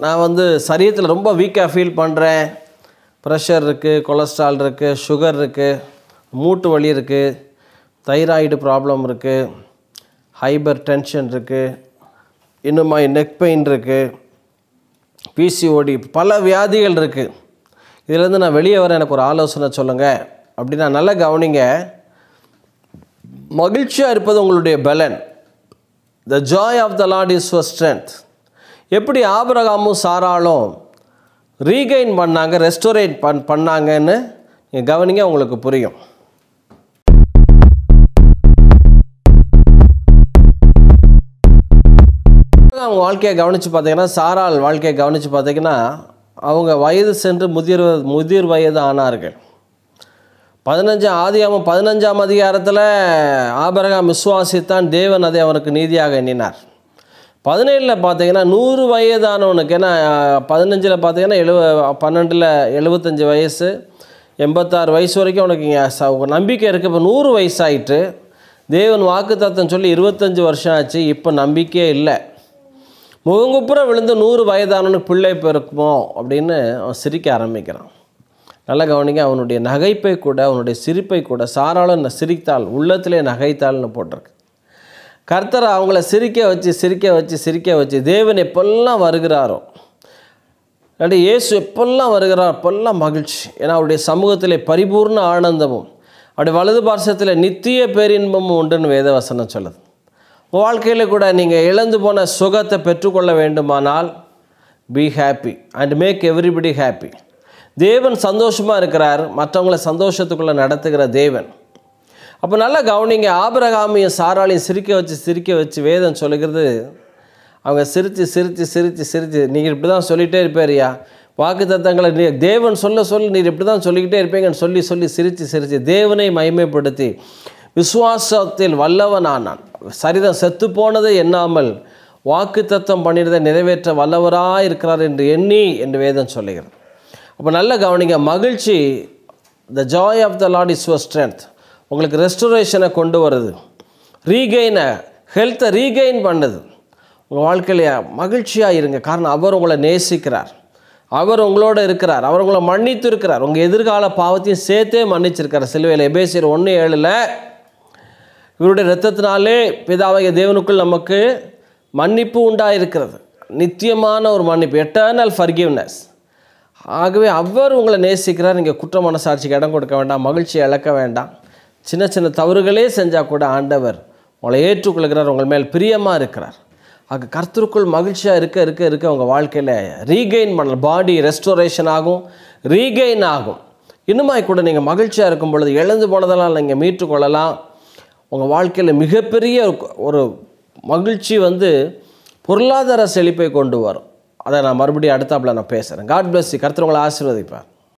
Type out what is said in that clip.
நான் வந்து சரீரத்தில் ரொம்ப வீக்காக ஃபீல் பண்ணுறேன் ப்ரெஷர் இருக்குது கொலஸ்ட்ரால் இருக்குது சுகர் இருக்குது மூட்டு வலி இருக்குது தைராய்டு ப்ராப்ளம் இருக்குது ஹைபர் டென்ஷன் இருக்குது இன்னுமா நெக் பெயின் இருக்குது பிசிஓடி பல வியாதிகள் இருக்குது இதுலேருந்து நான் வெளியே வர எனக்கு ஒரு ஆலோசனை சொல்லுங்கள் அப்படின்னா நல்லா கவனிங்க மகிழ்ச்சியாக இருப்பது உங்களுடைய பலன் the joy of the Lord is for strength எப்படி ஆபிரகாமும் சாராலும் ரீகைன் பண்ணாங்க ரெஸ்டோரேட் பண் பண்ணாங்கன்னு நீங்கள் கவனிங்க உங்களுக்கு புரியும் அவங்க வாழ்க்கையை கவனித்து பார்த்தீங்கன்னா சாராள் வாழ்க்கையை கவனித்து பார்த்தீங்கன்னா அவங்க வயது சென்று முதிர் முதிர் வயது ஆனார்கள் பதினஞ்சாம் ஆதியாமம் பதினஞ்சாம் அதிகாரத்தில் ஆபரகாம் விசுவாசித்தான் தேவன் அதை அவனுக்கு நீதியாக எண்ணினார் பதினேழில் பார்த்தீங்கன்னா நூறு வயதானவனுக்கு ஏன்னா பதினஞ்சில் பார்த்தீங்கன்னா எழுவ பன்னெண்டில் எழுபத்தஞ்சி வயசு எண்பத்தாறு வயசு வரைக்கும் உனக்கு இங்கே ச நம்பிக்கை இருக்குது இப்போ நூறு வயசாயிட்டு தேவன் வாக்கு சொல்லி இருபத்தஞ்சி வருஷம் ஆச்சு இப்போ நம்பிக்கையே இல்லை முகங்குப்புற விழுந்து நூறு வயதானவனுக்கு பிள்ளை பிறக்குமோ அப்படின்னு அவன் சிரிக்க ஆரம்பிக்கிறான் நல்லா கவனிங்க அவனுடைய நகைப்பை கூட அவனுடைய சிரிப்பை கூட சாராளம் சிரித்தாள் உள்ளத்திலே நகைத்தாள்னு போட்டிருக்கு கர்த்தர் அவங்கள சிரிக்க வச்சு சிரிக்க வச்சு சிரிக்க வச்சு தேவன் எப்பெல்லாம் வருகிறாரோ இல்லாட்டி இயேசு எப்பெல்லாம் வருகிறார் அப்பெல்லாம் மகிழ்ச்சி ஏன்னா அவருடைய சமூகத்திலே பரிபூர்ண ஆனந்தமும் அப்படி வலது பார்சத்தில் நித்திய பேரின்பமும் உண்டுன்னு வேதவசனம் சொல்லுது உங்கள் வாழ்க்கையில் கூட நீங்கள் இழந்து போன சுகத்தை பெற்றுக்கொள்ள வேண்டுமானால் be happy and make everybody happy தேவன் சந்தோஷமாக இருக்கிறார் மற்றவங்கள சந்தோஷத்துக்குள்ளே நடத்துகிற தேவன் அப்போ நல்லா கவனிங்க ஆபிரகாமையும் சாராளையும் சிரிக்க வச்சு சிரிக்க வச்சு வேதம் சொல்லுகிறது அவங்க சிரித்து சிரித்து சிரித்து சிரித்து நீங்கள் இப்படி தான் சொல்லிகிட்டே இருப்பேரியா வாக்கு தத்தங்களை நீ தேவன் சொல்ல சொல்ல நீர் இப்படி தான் சொல்லிக்கிட்டே இருப்பீங்கன்னு சொல்லி சொல்லி சிரித்து சிரித்து தேவனை மகிமைப்படுத்தி விசுவாசத்தில் வல்லவனானான் சரிதான் செத்து போனதை எண்ணாமல் வாக்கு தத்தம் பண்ணினதை நிறைவேற்ற வல்லவராக இருக்கிறார் என்று எண்ணி என்று வேதம் சொல்லுகிறது அப்போ நல்ல கவனிங்க மகிழ்ச்சி the joy of the Lord is your strength உங்களுக்கு ரெஸ்டரேஷனை கொண்டு வருது ரீகெயினை ஹெல்த்தை ரீகெயின் பண்ணுது உங்கள் வாழ்க்கையில மகிழ்ச்சியாக இருங்க காரணம் அவர் உங்களை நேசிக்கிறார் அவர் உங்களோட இருக்கிறார் அவர் உங்களை மன்னித்து இருக்கிறார் உங்கள் எதிர்கால பாவத்தையும் சேர்த்தே மன்னிச்சிருக்கார் சிலுவையில் எபேசியர் ஒன்று ஏழில் இவருடைய இரத்தத்தினாலே பிதாவாகிய தேவனுக்குள் நமக்கு மன்னிப்பு உண்டாயிருக்கிறது நித்தியமான ஒரு மன்னிப்பு எட்டர்னல் ஃபர்கிவ்னஸ் ஆகவே அவர் உங்களை நேசிக்கிறார் நீங்கள் குற்ற மனசாட்சிக்கு இடம் கொடுக்க வேண்டாம் மகிழ்ச்சியை இழக்க வேண்டாம் சின்ன சின்ன தவறுகளே செஞ்சால் கூட ஆண்டவர் உங்களை ஏற்றுக்கொள்கிறார் உங்கள் மேல் பிரியமாக இருக்கிறார் ஆக கர்த்தருக்குள் மகிழ்ச்சியாக இருக்க இருக்க இருக்க உங்கள் வாழ்க்கையில் ரீகெயின் பண்ண பாடி ரெஸ்டோரேஷன் ஆகும் ரீகெயின் ஆகும் இன்னுமாய் கூட நீங்கள் மகிழ்ச்சியாக இருக்கும் பொழுது இழந்து போனதெல்லாம் நீங்கள் மீட்டுக்கொள்ளலாம் உங்கள் வாழ்க்கையில் மிகப்பெரிய ஒரு மகிழ்ச்சி வந்து பொருளாதார செழிப்பை கொண்டு வரும் அதை நான் மறுபடியும் அடுத்தாப்புல நான் பேசுகிறேன் காட் பிளஸ் கர்த்தர் உங்களை ஆசீர்வதிப்பார்